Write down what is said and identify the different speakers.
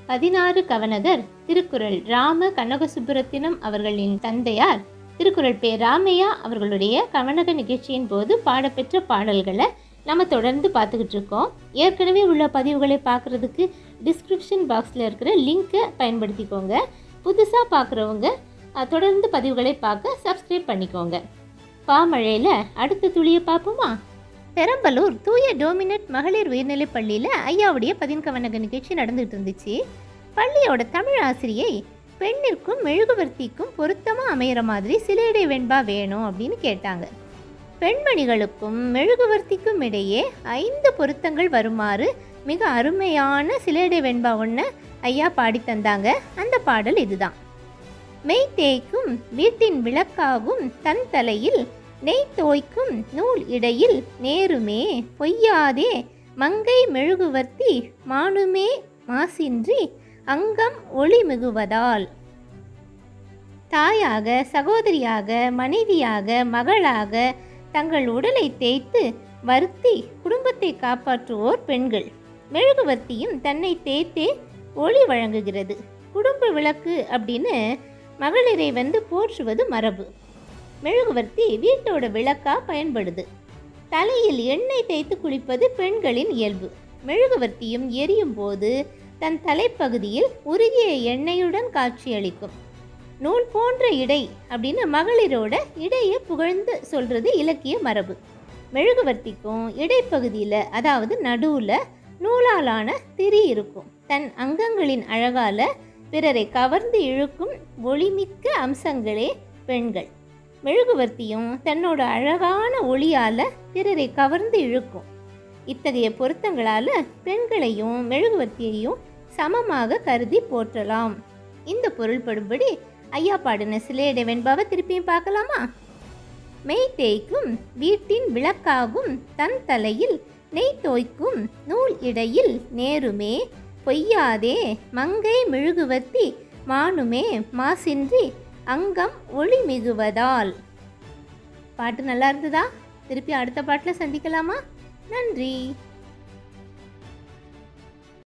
Speaker 1: பதினாறு கவனகர் திருக்குறள் ராம கனகசுப்புரத்தினம் அவர்களின் தந்தையார் திருக்குறள் பே ராமையா அவர்களுடைய கவனக நிகழ்ச்சியின் போது பாடப்பெற்ற பாடல்களை நம்ம தொடர்ந்து பார்த்துக்கிட்டு இருக்கோம் ஏற்கனவே உள்ள பதிவுகளை பார்க்குறதுக்கு டிஸ்கிரிப்ஷன் பாக்ஸில் இருக்கிற லிங்க்கை பயன்படுத்திக்கோங்க புதுசாக பார்க்குறவங்க அஹ், தொடர்ந்து பதிவுகளை பார்க்க சப்ஸ்கிரைப் பண்ணிக்கோங்க பாமழையில் அடுத்த துளியை பார்ப்போமா பெரம்பலூர் தூய டோமினட் மகளிர் உயர்நிலைப் பள்ளியில் ஐயாவுடைய பதின்கவனக நிகழ்ச்சி நடந்துகிட்டு இருந்துச்சு பள்ளியோட தமிழ் ஆசிரியை பெண்ணிற்கும் மெழுகுவர்த்திக்கும் பொருத்தமாக அமையிற மாதிரி சிலேடை வெண்பா வேணும் அப்படின்னு கேட்டாங்க பெண்மணிகளுக்கும் மெழுகுவர்த்திக்கும் இடையே ஐந்து பொருத்தங்கள் வருமாறு மிக அருமையான சிலேடை வெண்பா ஒன்று ஐயா பாடி தந்தாங்க அந்த பாடல் இதுதான் மெய் தேய்க்கும் வீட்டின் விளக்காகும் தன் தலையில் நெய் தோய்க்கும் நூல் இடையில் நேருமே பொய்யாதே மங்கை மெழுகுவர்த்தி மானுமே மாசின்றி அங்கம் ஒளி மிகுவதால் தாயாக சகோதரியாக மனைவியாக மகளாக தங்கள் உடலை தேய்த்து வருத்தி குடும்பத்தை காப்பாற்றுவோர் பெண்கள் மெழுகுவர்த்தியும் தன்னை தேய்த்தே ஒளி வழங்குகிறது குடும்ப விளக்கு அப்படின்னு மகளிரை வந்து போற்றுவது மரபு மெழுகுவர்த்தி வீட்டோட விளக்கா பயன்படுது தலையில் எண்ணெய் தேய்த்து குளிப்பது பெண்களின் இயல்பு மெழுகுவர்த்தியும் எரியும் போது தன் தலைப்பகுதியில் உருகிய எண்ணெயுடன் காட்சியளிக்கும் நூல் போன்ற இடை அப்படின்னு மகளிரோட இடையை புகழ்ந்து சொல்றது இலக்கிய மரபு மெழுகுவர்த்திக்கும் இடைப்பகுதியில் அதாவது நடுவில் நூலாலான திரி இருக்கும் தன் அங்கங்களின் அழகால பிறரை கவர்ந்து இழுக்கும் ஒளிமிக்க அம்சங்களே பெண்கள் மெழுகுவர்த்தியும் தன்னோட அழகான ஒளியால பிறரை கவர்ந்து இழுக்கும் இத்தகைய பொருத்தங்களால பெண்களையும் மெழுகுவர்த்தியையும் சமமாக கருதி போற்றலாம் இந்த பொருள்படும்படி ஐயா பாடின சிலையடை வெண்பாவை திருப்பியும் பார்க்கலாமா மெய் தேய்க்கும் வீட்டின் விளக்காகும் தன் தலையில் நெய் தோய்க்கும் நூல் இடையில் நேருமே பொய்யாதே மங்கை மெழுகுவர்த்தி மானுமே மாசின்றி அங்கம் ஒளி மிகுவதால் பாட்டு நல்லா இருந்ததா திருப்பி அடுத்த பாட்டில் சந்திக்கலாமா நன்றி